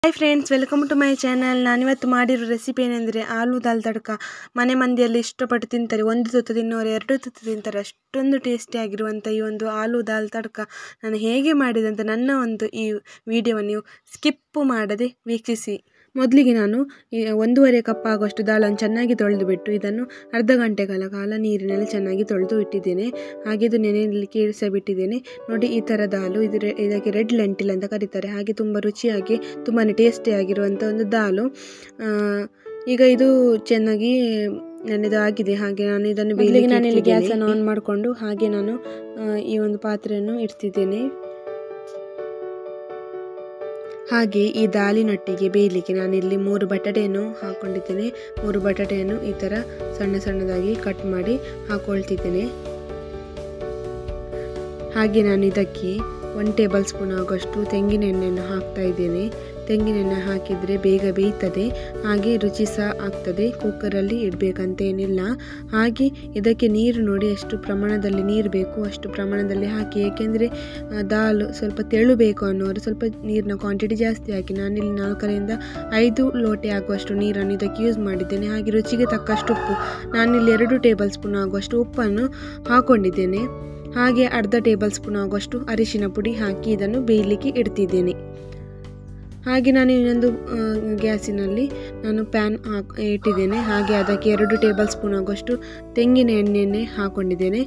hi friends welcome to my channel ನಾನಿವತ್ತು ಮಾಡಿರೋ recipe ಏನೆಂದರೆ ಆಲೂ ದಾಲ್ ತಡ್ಕ ಮನೆ ಮಂದಿಯಲ್ಲಿ ಇಷ್ಟಪಟ್ಟು ತಿಂತಾರೆ ಒಂದು ತುತ್ತು ತಿನ್ನೋರು ಎರಡು ತುತ್ತು ತಿಂತಾರೆ ಅಷ್ಟೊಂದು ಟೇಸ್ಟಿಯಾಗಿರುವಂಥ ಈ ಒಂದು ಆಲೂ ದಾಲ್ ತಡ್ಕ ನಾನು ಹೇಗೆ ಮಾಡಿದೆ ಅಂತ ನನ್ನ ಒಂದು ಈ ವಿಡಿಯೋವನ್ನು ನೀವು ಸ್ಕಿಪ್ಪು ಮಾಡದೆ ವೀಕ್ಷಿಸಿ ಮೊದಲಿಗೆ ನಾನು ಈ ಒಂದೂವರೆ ಕಪ್ ಆಗುವಷ್ಟು ದಾಳನ್ನು ಚೆನ್ನಾಗಿ ತೊಳೆದು ಬಿಟ್ಟು ಇದನ್ನು ಅರ್ಧ ಗಂಟೆಗಳ ಕಾಲ ನೀರಿನಲ್ಲಿ ಚೆನ್ನಾಗಿ ತೊಳೆದು ಇಟ್ಟಿದ್ದೇನೆ ಹಾಗೆ ಇದು ನೆನೆಯಲಿಕ್ಕೆ ಇರಿಸಬಿಟ್ಟಿದ್ದೇನೆ ನೋಡಿ ಈ ಥರ ದಾಲು ಇದು ರೆ- ಇದಕ್ಕೆ ರೆಡ್ ಲೆಂಟಿಲ್ ಅಂತ ಕರೀತಾರೆ ಹಾಗೆ ತುಂಬ ರುಚಿಯಾಗಿ ತುಂಬಾ ಟೇಸ್ಟಿಯಾಗಿರುವಂಥ ಒಂದು ದಾಲು ಆ, ಈಗ ಇದು ಚೆನ್ನಾಗಿ ನನ್ನದು ಆಗಿದೆ ಹಾಗೆ ನಾನು ಇದನ್ನು ಬೇಯಲಿಕ್ಕೆ ನಾನು ಇಲ್ಲಿ ಗ್ಯಾಸನ್ನು ಆನ್ ಮಾಡಿಕೊಂಡು ಹಾಗೆ ನಾನು ಆ, ಈ ಒಂದು ಪಾತ್ರೆಯನ್ನು ಇಡ್ತಿದ್ದೇನೆ ಹಾಗೆ ಈ ದಾಲಿನೊಟ್ಟಿಗೆ ಬೇಯಲಿಕ್ಕೆ ನಾನಿಲ್ಲಿ ಮೂರು ಬಟಾಟೆಯನ್ನು ಹಾಕೊಂಡಿದ್ದೇನೆ ಮೂರು ಬಟಾಟೆಯನ್ನು ಈ ಥರ ಸಣ್ಣ ಸಣ್ಣದಾಗಿ ಕಟ್ ಮಾಡಿ ಹಾಕೊಳ್ತಿದ್ದೇನೆ ಹಾಗೆ ನಾನು ಇದಕ್ಕೆ ಒನ್ ಟೇಬಲ್ ಸ್ಪೂನ್ ಆಗುವಷ್ಟು ತೆಂಗಿನ ಎಣ್ಣೆಯನ್ನು ಹಾಕ್ತಾ ಇದ್ದೇನೆ ತೆಂಗಿನ ಎಣ್ಣೆ ಹಾಕಿದರೆ ಬೇಗ ಬೇಯ್ತದೆ ಹಾಗೆ ರುಚಿ ಸಹ ಆಗ್ತದೆ ಕುಕ್ಕರಲ್ಲಿ ಇಡಬೇಕಂತ ಏನಿಲ್ಲ ಹಾಗೆ ಇದಕ್ಕೆ ನೀರು ನೋಡಿ ಎಷ್ಟು ಪ್ರಮಾಣದಲ್ಲಿ ನೀರು ಬೇಕು ಅಷ್ಟು ಪ್ರಮಾಣದಲ್ಲಿ ಹಾಕಿ ಏಕೆಂದರೆ ದಾಲ್ ಸ್ವಲ್ಪ ತೆಳು ಬೇಕು ಅನ್ನೋರು ಸ್ವಲ್ಪ ನೀರಿನ ಕ್ವಾಂಟಿಟಿ ಜಾಸ್ತಿ ಹಾಕಿ ನಾನಿಲ್ಲಿ ನಾಲ್ಕರಿಂದ ಐದು ಲೋಟೆ ಆಗುವಷ್ಟು ನೀರನ್ನು ಇದಕ್ಕೆ ಯೂಸ್ ಮಾಡಿದ್ದೇನೆ ಹಾಗೆ ರುಚಿಗೆ ತಕ್ಕಷ್ಟು ಉಪ್ಪು ನಾನಿಲ್ಲಿ ಎರಡು ಟೇಬಲ್ ಸ್ಪೂನ್ ಆಗುವಷ್ಟು ಉಪ್ಪನ್ನು ಹಾಕೊಂಡಿದ್ದೇನೆ ಹಾಗೆ ಅರ್ಧ ಟೇಬಲ್ ಸ್ಪೂನ್ ಆಗುವಷ್ಟು ಅರಿಶಿನ ಪುಡಿ ಹಾಕಿ ಇದನ್ನು ಬೇಯಲಿಕ್ಕೆ ಇಡ್ತಿದ್ದೇನೆ ಹಾಗೆ ನಾನು ಇನ್ನೊಂದು ಆ, ಗ್ಯಾಸಿನಲ್ಲಿ ನಾನು ಪ್ಯಾನ್ ಹಾಕ್ ಇಟ್ಟಿದ್ದೇನೆ ಹಾಗೆ ಅದಕ್ಕೆ ಎರಡು ಟೇಬಲ್ ಸ್ಪೂನ್ ಆಗುವಷ್ಟು ತೆಂಗಿನ ಎಣ್ಣೆಯನ್ನೇ ಹಾಕೊಂಡಿದ್ದೇನೆ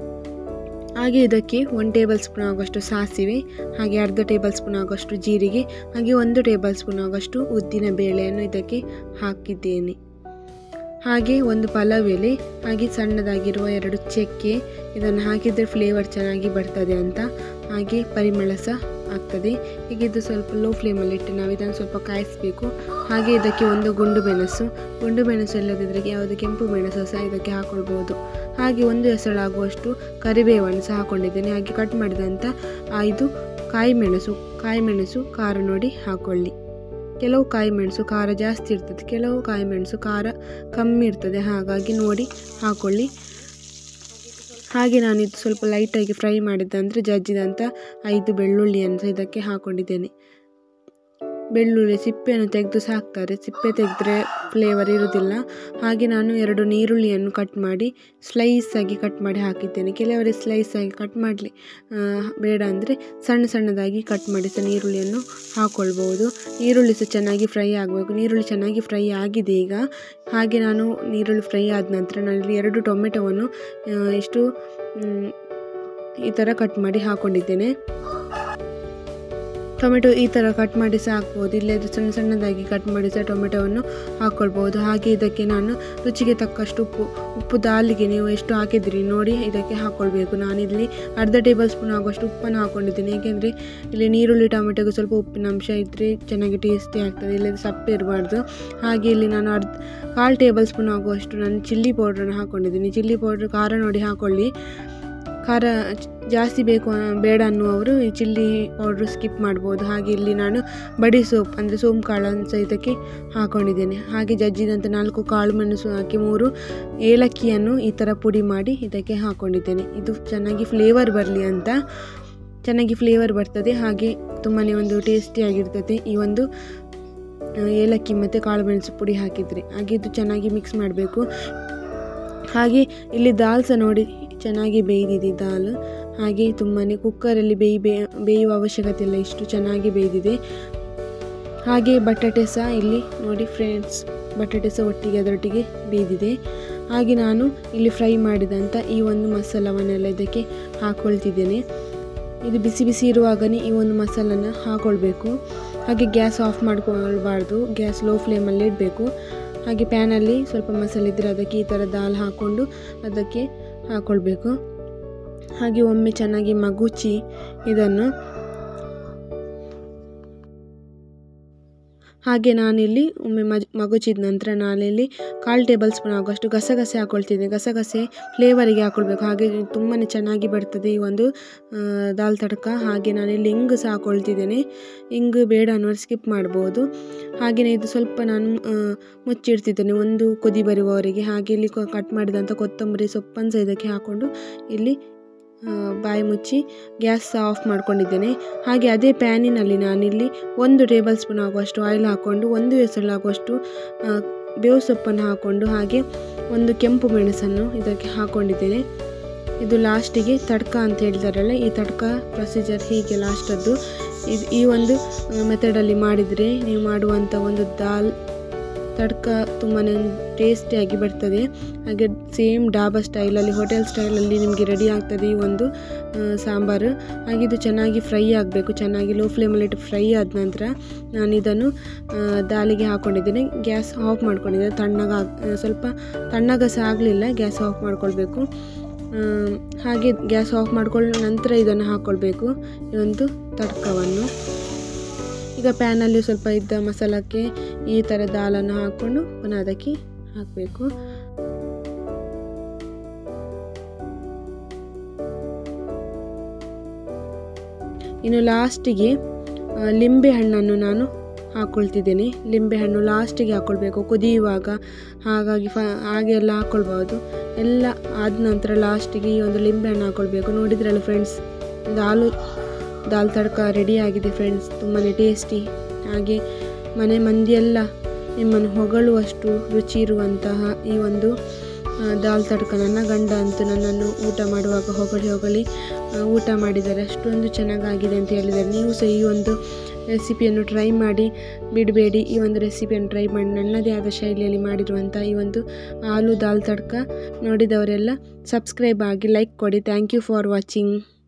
ಹಾಗೆ ಇದಕ್ಕೆ ಒನ್ ಟೇಬಲ್ ಸ್ಪೂನ್ ಆಗುವಷ್ಟು ಸಾಸಿವೆ ಹಾಗೆ ಅರ್ಧ ಟೇಬಲ್ ಸ್ಪೂನ್ ಆಗುವಷ್ಟು ಜೀರಿಗೆ ಹಾಗೆ ಒಂದು ಟೇಬಲ್ ಸ್ಪೂನ್ ಆಗುವಷ್ಟು ಉದ್ದಿನ ಬೇಳೆಯನ್ನು ಇದಕ್ಕೆ ಹಾಕಿದ್ದೇನೆ ಹಾಗೆ ಒಂದು ಪಲಾವ್ ಎಲೆ ಹಾಗೆ ಸಣ್ಣದಾಗಿರುವ ಎರಡು ಚಕ್ಕೆ ಇದನ್ನು ಹಾಕಿದರೆ ಫ್ಲೇವರ್ ಚೆನ್ನಾಗಿ ಬರ್ತದೆ ಅಂತ ಹಾಗೆ ಪರಿಮಳ ಸಹ ಆಗ್ತದೆ ಹೀಗೆ ಇದು ಸ್ವಲ್ಪ ಲೋ ಫ್ಲೇಮಲ್ಲಿ ಇಟ್ಟು ನಾವು ಇದನ್ನು ಸ್ವಲ್ಪ ಕಾಯಿಸಬೇಕು ಹಾಗೆ ಇದಕ್ಕೆ ಒಂದು ಗುಂಡು ಮೆಣಸು ಗುಂಡು ಮೆಣಸು ಇಲ್ಲದಿದ್ದರೆ ಯಾವುದು ಕೆಂಪು ಮೆಣಸು ಸಹ ಇದಕ್ಕೆ ಹಾಕೊಳ್ಬೋದು ಹಾಗೆ ಒಂದು ಹೆಸಳಾಗುವಷ್ಟು ಕರಿಬೇವನ್ನು ಸಹ ಹಾಕೊಂಡಿದ್ದೇನೆ ಹಾಗೆ ಕಟ್ ಮಾಡಿದಂಥ ಐದು ಕಾಯಿ ಮೆಣಸು ಕಾಯಿ ಮೆಣಸು ಖಾರ ನೋಡಿ ಹಾಕೊಳ್ಳಿ ಕೆಲವು ಕಾಯಿ ಮೆಣಸು ಖಾರ ಜಾಸ್ತಿ ಇರ್ತದೆ ಕೆಲವು ಕಾಯಿ ಮೆಣಸು ಖಾರ ಕಮ್ಮಿ ಇರ್ತದೆ ಹಾಗಾಗಿ ನೋಡಿ ಹಾಕೊಳ್ಳಿ ಹಾಗೆ ನಾನು ಇದು ಸ್ವಲ್ಪ ಲೈಟಾಗಿ ಫ್ರೈ ಮಾಡಿದ್ದಂದರೆ ಜಜ್ಜಿದಂಥ ಐದು ಬೆಳ್ಳುಳ್ಳಿಯನ್ನು ಸಹ ಇದಕ್ಕೆ ಹಾಕೊಂಡಿದ್ದೇನೆ ಬೆಳ್ಳುಳ್ಳಿ ಸಿಪ್ಪೆಯನ್ನು ತೆಗೆದು ಸಹ ಹಾಕ್ತಾರೆ ಸಿಪ್ಪೆ ತೆಗೆದ್ರೆ ಫ್ಲೇವರ್ ಇರೋದಿಲ್ಲ ಹಾಗೆ ನಾನು ಎರಡು ನೀರುಳ್ಳಿಯನ್ನು ಕಟ್ ಮಾಡಿ ಸ್ಲೈಸ್ ಆಗಿ ಕಟ್ ಮಾಡಿ ಹಾಕಿದ್ದೇನೆ ಕೆಲವರಿಗೆ ಸ್ಲೈಸ್ ಆಗಿ ಕಟ್ ಮಾಡಲಿ ಬೇಡ ಅಂದರೆ ಸಣ್ಣ ಸಣ್ಣದಾಗಿ ಕಟ್ ಮಾಡಿ ಸಹ ನೀರುಳ್ಳಿಯನ್ನು ಹಾಕ್ಕೊಳ್ಬೋದು ಈರುಳ್ಳಿ ಸಹ ಚೆನ್ನಾಗಿ ಫ್ರೈ ಆಗಬೇಕು ನೀರುಳ್ಳಿ ಚೆನ್ನಾಗಿ ಫ್ರೈ ಆಗಿದೆ ಈಗ ಹಾಗೆ ನಾನು ನೀರುಳ್ಳಿ ಫ್ರೈ ಆದ ನಂತರ ನಾನಿಲ್ಲಿ ಎರಡು ಟೊಮೆಟೊವನ್ನು ಆ, ಇಷ್ಟು ಮ್, ಈ ಥರ ಕಟ್ ಮಾಡಿ ಹಾಕ್ಕೊಂಡಿದ್ದೇನೆ ಟೊಮೆಟೊ ಈ ಥರ ಕಟ್ ಮಾಡಿ ಸಹ ಹಾಕ್ಬೋದು ಇಲ್ಲದ್ರೆ ಸಣ್ಣ ಸಣ್ಣದಾಗಿ ಕಟ್ ಮಾಡಿ ಸಹ ಟೊಮೆಟೊವನ್ನು ಹಾಕ್ಕೊಳ್ಬೋದು ಹಾಗೆ ಇದಕ್ಕೆ ನಾನು ರುಚಿಗೆ ತಕ್ಕಷ್ಟು ಉಪ್ಪು ಉಪ್ಪು ದಾಲಿಗೆ ನೀವು ಎಷ್ಟು ಹಾಕಿದ್ರಿ ನೋಡಿ ಇದಕ್ಕೆ ಹಾಕ್ಕೊಳ್ಬೇಕು ನಾನಿಲ್ಲಿ ಅರ್ಧ ಟೇಬಲ್ ಸ್ಪೂನ್ ಆಗುವಷ್ಟು ಉಪ್ಪನ್ನು ಹಾಕ್ಕೊಂಡಿದ್ದೀನಿ ಏಕೆಂದರೆ ಇಲ್ಲಿ ನೀರುಳ್ಳಿ ಟೊಮೆಟೊಗೆ ಸ್ವಲ್ಪ ಉಪ್ಪಿನ ಅಂಶ ಇದ್ದರೆ ಚೆನ್ನಾಗಿ ಟೇಸ್ಟಿ ಆಗ್ತದೆ ಇಲ್ಲದ್ರೆ ಸಪ್ಪೆ ಇರಬಾರ್ದು ಹಾಗೆ ಇಲ್ಲಿ ನಾನು ಅರ್ಧ ಕಾಲು ಟೇಬಲ್ ಸ್ಪೂನ್ ಆಗುವಷ್ಟು ನಾನು ಚಿಲ್ಲಿ ಪೌಡ್ರನ್ನು ಹಾಕ್ಕೊಂಡಿದ್ದೀನಿ ಚಿಲ್ಲಿ ಪೌಡ್ರ್ ಖಾರ ನೋಡಿ ಹಾಕ್ಕೊಳ್ಳಿ ಖಾರ ಜ- ಜಾಸ್ತಿ ಬೇಕು ಅ- ಬೇಡ ಅನ್ನುವವರು ಈ ಚಿಲ್ಲಿ ಪೌಡ್ರು ಸ್ಕಿಪ್ ಮಾಡ್ಬೋದು ಹಾಗೆ ಇಲ್ಲಿ ನಾನು ಬಡಿ ಸೋಪ್ ಅಂದರೆ ಸೋಂಪು ಕಾಳನ್ನು ಸಹ ಇದಕ್ಕೆ ಹಾಕೊಂಡಿದ್ದೇನೆ ಹಾಗೆ ಜಜ್ಜಿದಂಥ ನಾಲ್ಕು ಕಾಳು ಮೆಣಸು ಹಾಕಿ ಮೂರು ಏಲಕ್ಕಿಯನ್ನು ಈ ಥರ ಪುಡಿ ಮಾಡಿ ಇದಕ್ಕೆ ಹಾಕೊಂಡಿದ್ದೇನೆ ಇದು ಚೆನ್ನಾಗಿ ಫ್ಲೇವರ್ ಬರಲಿ ಅಂತ ಚೆನ್ನಾಗಿ ಫ್ಲೇವರ್ ಬರ್ತದೆ ಹಾಗೆ ತುಂಬಾ ಒಂದು ಟೇಸ್ಟಿಯಾಗಿರ್ತದೆ ಈ ಒಂದು ಆ, ಏಲಕ್ಕಿ ಮತ್ತು ಕಾಳು ಮೆಣಸು ಪುಡಿ ಹಾಕಿದರೆ ಹಾಗೆ ಇದು ಚೆನ್ನಾಗಿ ಮಿಕ್ಸ್ ಮಾಡಬೇಕು ಹಾಗೆ ಇಲ್ಲಿ ದಾಲ್ ಸಹ ನೋಡಿ ಚೆನ್ನಾಗಿ ಬೇಯ್ದಿದೆ ದಾಲ್ ಹಾಗೆ ತುಂಬಾ ಕುಕ್ಕರಲ್ಲಿ ಬೇಯಿ ಬೇ- ಬೇಯುವ ಅವಶ್ಯಕತೆ ಇಲ್ಲ ಇಷ್ಟು ಚೆನ್ನಾಗಿ ಬೇಯ್ದಿದೆ ಹಾಗೆ ಬಟಾಟೆ ಸಹ ಇಲ್ಲಿ ನೋಡಿ ಫ್ರೆಂಡ್ಸ್ ಬಟಾಟೆ ಸಹ ಒಟ್ಟಿಗೆ ಅದರೊಟ್ಟಿಗೆ ಬೇಯ್ದಿದೆ ಹಾಗೆ ನಾನು ಇಲ್ಲಿ ಫ್ರೈ ಮಾಡಿದಂಥ ಈ ಒಂದು ಮಸಾಲವನ್ನೆಲ್ಲ ಇದಕ್ಕೆ ಹಾಕ್ಕೊಳ್ತಿದ್ದೇನೆ ಇದು ಬಿಸಿ ಬಿಸಿ ಇರುವಾಗನೇ ಈ ಒಂದು ಮಸಾಲನ ಹಾಕ್ಕೊಳ್ಬೇಕು ಹಾಗೆ ಗ್ಯಾಸ್ ಆಫ್ ಮಾಡ್ಕೊಳ್ಬಾರ್ದು ಗ್ಯಾಸ್ ಲೋ ಫ್ಲೇಮಲ್ಲಿ ಇಡಬೇಕು ಹಾಗೆ ಪ್ಯಾನಲ್ಲಿ ಸ್ವಲ್ಪ ಮಸಾಲೆ ಇದ್ದರೆ ಅದಕ್ಕೆ ಈ ಥರ ದಾಲ್ ಹಾಕ್ಕೊಂಡು ಅದಕ್ಕೆ ಹಾಕ್ಕೊಳ್ಬೇಕು ಹಾಗೆ ಒಮ್ಮೆ ಚೆನ್ನಾಗಿ ಮಗುಚಿ ಇದನ್ನು ಹಾಗೆ ನಾನಿಲ್ಲಿ ಒಮ್ಮೆ ಮಜ್ ಮಗುಚಿದ ನಂತರ ನಾನಿಲ್ಲಿ ಕಾಲು ಟೇಬಲ್ ಸ್ಪೂನ್ ಆಗುವಷ್ಟು ಗಸಗಸೆ ಹಾಕ್ಕೊಳ್ತಿದ್ದೆ ಗಸಗಸೆ ಫ್ಲೇವರಿಗೆ ಹಾಕ್ಕೊಳ್ಬೇಕು ಹಾಗೆ ತುಂಬಾ ಚೆನ್ನಾಗಿ ಬರ್ತದೆ ಈ ಒಂದು ಆ, ದಾಲ್ ತಡ್ಕ ಹಾಗೆ ನಾನಿಲ್ಲಿ ಇಂಗು ಸಹ ಹಾಕ್ಕೊಳ್ತಿದ್ದೇನೆ ಇಂಗು ಬೇಡ ಅನ್ನೋರು ಸ್ಕಿಪ್ ಮಾಡ್ಬೋದು ಹಾಗೆಯೇ ಇದು ಸ್ವಲ್ಪ ನಾನು ಆ, ಮುಚ್ಚಿಡ್ತಿದ್ದೇನೆ ಒಂದು ಕುದಿ ಬರುವವರೆಗೆ ಹಾಗೆ ಇಲ್ಲಿ ಕಟ್ ಮಾಡಿದಂಥ ಕೊತ್ತಂಬರಿ ಸೊಪ್ಪನ್ನು ಸಹ ಇದಕ್ಕೆ ಹಾಕ್ಕೊಂಡು ಇಲ್ಲಿ ಆ, ಬಾಯಿ ಮುಚ್ಚಿ ಗ್ಯಾಸ್ ಆಫ್ ಮಾಡ್ಕೊಂಡಿದ್ದೇನೆ ಹಾಗೆ ಅದೇ ಪ್ಯಾನಿನಲ್ಲಿ ನಾನಿಲ್ಲಿ ಒಂದು ಟೇಬಲ್ ಸ್ಪೂನ್ ಆಗುವಷ್ಟು ಆಯಿಲ್ ಹಾಕ್ಕೊಂಡು ಒಂದು ಎಸಳಾಗುವಷ್ಟು ಆ, ಬೇವು ಸೊಪ್ಪನ್ನು ಹಾಕ್ಕೊಂಡು ಹಾಗೆ ಒಂದು ಕೆಂಪು ಮೆಣಸನ್ನು ಇದಕ್ಕೆ ಹಾಕ್ಕೊಂಡಿದ್ದೇನೆ ಇದು ಲಾಸ್ಟಿಗೆ ತಡ್ಕ ಅಂತ ಹೇಳ್ತಾರಲ್ಲ ಈ ತಡ್ಕ ಪ್ರೊಸೀಜರ್ ಹೀಗೆ ಲಾಸ್ಟದ್ದು ಇದು ಈ ಒಂದು ಮೆಥಡಲ್ಲಿ ಮಾಡಿದರೆ ನೀವು ಮಾಡುವಂಥ ಒಂದು ದಾಲ್ ತಡ್ಕ ತುಂಬಾ ಟೇಸ್ಟಿಯಾಗಿ ಬರ್ತದೆ ಹಾಗೆ ಸೇಮ್ ಡಾಬಾ ಸ್ಟೈಲಲ್ಲಿ ಹೋಟೆಲ್ ಸ್ಟೈಲಲ್ಲಿ ನಿಮಗೆ ರೆಡಿ ಆಗ್ತದೆ ಈ ಒಂದು ಆ, ಸಾಂಬಾರು ಹಾಗೆ ಇದು ಚೆನ್ನಾಗಿ ಫ್ರೈ ಆಗಬೇಕು ಚೆನ್ನಾಗಿ ಲೋ ಫ್ಲೇಮಲ್ಲಿಟ್ಟು ಫ್ರೈ ಆದ ನಂತರ ನಾನು ಇದನ್ನು ಆ, ದಾಲಿಗೆ ಹಾಕ್ಕೊಂಡಿದ್ದೇನೆ ಗ್ಯಾಸ್ ಆಫ್ ಮಾಡ್ಕೊಂಡಿದ್ದೇನೆ ತಣ್ಣಗ ಸ್ವಲ್ಪ ತಣ್ಣಗ ಸಹ ಆಗಲಿಲ್ಲ ಗ್ಯಾಸ್ ಆಫ್ ಮಾಡ್ಕೊಳ್ಬೇಕು ಆ, ಹಾಗೆ ಗ್ಯಾಸ್ ಆಫ್ ಮಾಡ್ಕೊಳ್ಳೋ ನಂತರ ಇದನ್ನು ಹಾಕ್ಕೊಳ್ಬೇಕು ಈ ಒಂದು ತಡ್ಕವನ್ನು ಈಗ ಪ್ಯಾನಲ್ಲಿ ಸ್ವಲ್ಪ ಇದ್ದ ಮಸಾಲಕ್ಕೆ ಈ ಥರ ದಾಲನ್ನು ಹಾಕ್ಕೊಂಡು ಪುನಃ ಅದಕ್ಕೆ ಹಾಕಬೇಕು ಇನ್ನು ಲಾಸ್ಟಿಗೆ ಆ, ಲಿಂಬೆ ಹಣ್ಣನ್ನು ನಾನು ಹಾಕ್ಕೊಳ್ತಿದ್ದೇನೆ ಲಿಂಬೆ ಹಣ್ಣು ಲಾಸ್ಟಿಗೆ ಹಾಕ್ಕೊಳ್ಬೇಕು ಕುದಿಯುವಾಗ ಹಾಗಾಗಿ ಫ ಹಾಗೆ ಎಲ್ಲ ಹಾಕ್ಕೊಳ್ಬೋದು ಎಲ್ಲ ಆದ ನಂತರ ಲಾಸ್ಟಿಗೆ ಈ ಒಂದು ಲಿಂಬೆ ಹಣ್ಣು ಹಾಕ್ಕೊಳ್ಬೇಕು ನೋಡಿದ್ರಲ್ಲ ಫ್ರೆಂಡ್ಸ್ ದಾಲು ದಾಲ್ ತಡ್ಕ ರೆಡಿ ಆಗಿದೆ ಫ್ರೆಂಡ್ಸ್ ತುಂಬಾ ಟೇಸ್ಟಿ ಹಾಗೆ ಮನೆ ಮಂದಿಯೆಲ್ಲ ನಿಮ್ಮನ್ನು ಹೊಗಳುವಷ್ಟು ರುಚಿ ಇರುವಂತಹ ಈ ಒಂದು ಆ, ದಾಲ್ ತಡ್ಕ ನನ್ನ ಗಂಡ ಅಂತೂ ನನ್ನನ್ನು ಊಟ ಮಾಡುವಾಗ ಹೊಗಳಿ ಹೊಗಳಿ ಆ, ಊಟ ಮಾಡಿದ್ದಾರೆ ಅಷ್ಟೊಂದು ಚೆನ್ನಾಗಾಗಿದೆ ಅಂತ ಹೇಳಿದ್ದಾರೆ ನೀವು ಸಹ ಈ ಒಂದು ರೆಸಿಪಿಯನ್ನು ಟ್ರೈ ಮಾಡಿ ಬಿಡಬೇಡಿ ಈ ಒಂದು ರೆಸಿಪಿಯನ್ನು ಟ್ರೈ ಮಾಡಿ ನನ್ನದೇ ಆದ ಶೈಲಿಯಲ್ಲಿ ಮಾಡಿರುವಂಥ ಈ ಒಂದು ಆಲೂ ದಾಲ್ ತಡ್ಕ ನೋಡಿದವರೆಲ್ಲ ಸಬ್ಸ್ಕ್ರೈಬ್ ಆಗಿ ಲೈಕ್ ಕೊಡಿ ಥ್ಯಾಂಕ್ ಯು ಫಾರ್ ವಾಚಿಂಗ್